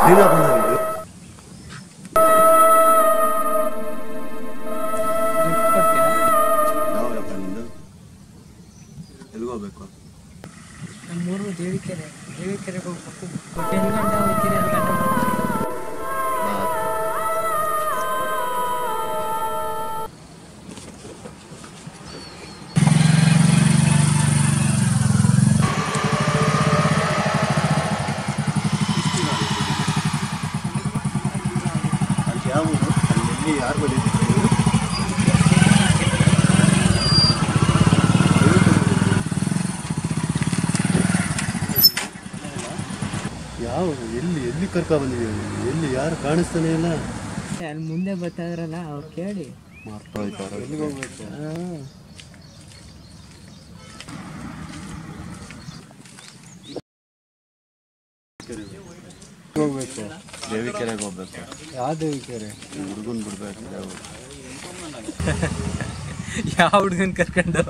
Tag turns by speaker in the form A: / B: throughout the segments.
A: ನೀನಾ ಬಂದಿದ್ದು ಯಾವಾಗಪ್ಪ ನಿಂದು ಎಲ್ಲಿಗೆ ಹೋಗ್ಬೇಕು
B: ನಮ್ಮೂರು ದೇವಿಕೆರೆ ದೇವಿಕೆರೆಗೆ ಹೋಗ್ಬೇಕು ಎಂಟು ಗಂಟೆ ಹೋಗ್ತೀನಿ ಎರಡು ಗಂಟೆ ಬರ್ತೀನಿ
A: ಬಾ ಅಲ್ಲಿ ಯಾವ ಊರು? ಅಲ್ಲಿ ಎಲ್ಲಿ ಯಾರು ಬಂದಿದ್ದೀರಿ ನೀವು? ಯಾವ ಎಲ್ಲಿ ಎಲ್ಲಿ ಕರ್ಕ ಬಂದಿದ್ದೀವಿ ಎಲ್ಲಿ ಯಾರು ಕಾಣಿಸ್ತಾನೆ ಇಲ್ಲ
B: ಅಲ್ಲಿ ಮುಂದೆ ಬರ್ತಾ ಇದ್ರಲ್ಲ ಅವ್ರು ಕೇಳಿ
A: ಎಲ್ಲಿಗೆ ಹೋಗ್ಬೇಕು ಹೋಗ್ಬೇಕು ದೇವಿಕೆರೆಗೆ ಹೋಗ್ಬೇಕು
B: ಯಾವ ದೇವಿಕೆರೆ
A: ಹುಡುಗನ್ ಬಿಡ್ಬೇಕು ಯಾವ
B: ಯಾವ ಹುಡುಗನ್ ಕರ್ಕೊಂಡು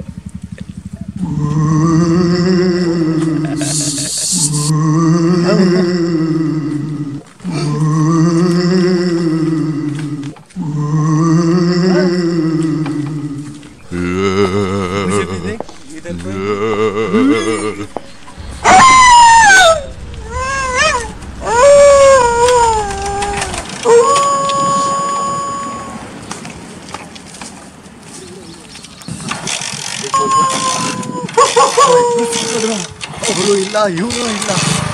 A: ಅವರು ಇಲ್ಲ ಇವರು ಇಲ್ಲ